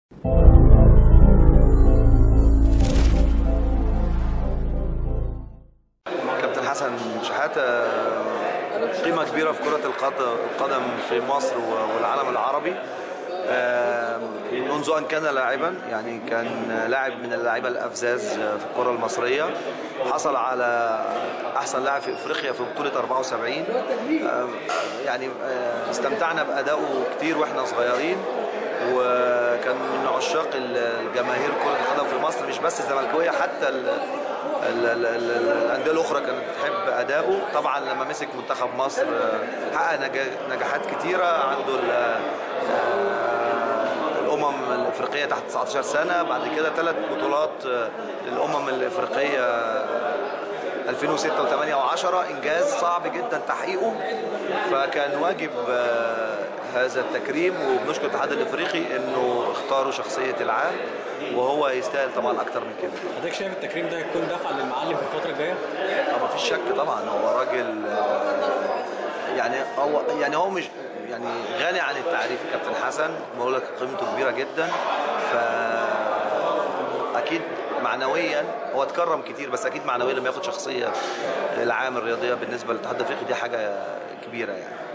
كابتن حسن شحاتة قيمة كبيرة في كرة القدم في مصر والعالم العربي منذ أن كان لاعبا يعني كان لاعب من اللاعيبة الأفزاز في الكرة المصرية حصل على أحسن لاعب في أفريقيا في بطولة 74 يعني استمتعنا بأدائه كتير وإحنا صغيرين وكان من عشاق الجماهير كرة القدم في مصر مش بس الزملكاوية حتى الانديه الاخرى كانت بتحب اداؤه طبعا لما مسك منتخب مصر حقق نجاحات كتيره عنده الامم الافريقيه تحت 19 سنه بعد كده ثلاث بطولات للامم الافريقيه 2006 و8 و10 انجاز صعب جدا تحقيقه فكان واجب هذا التكريم وبنشكر الاتحاد الافريقي انه اختاروا شخصيه العام وهو يستاهل طبعا اكتر من كده حضرتك شايف التكريم ده يكون دفعه للمعلم في الفتره الجايه؟ ما فيش شك طبعا هو راجل يعني هو يعني هو مش يعني غني عن التعريف كابتن حسن بقول لك قيمته كبيره جدا ف اكيد معنويا هو اتكرم كتير بس اكيد معنويا لما ياخد شخصيه العام الرياضيه بالنسبه للاتحاد الافريقي دي حاجه كبيره يعني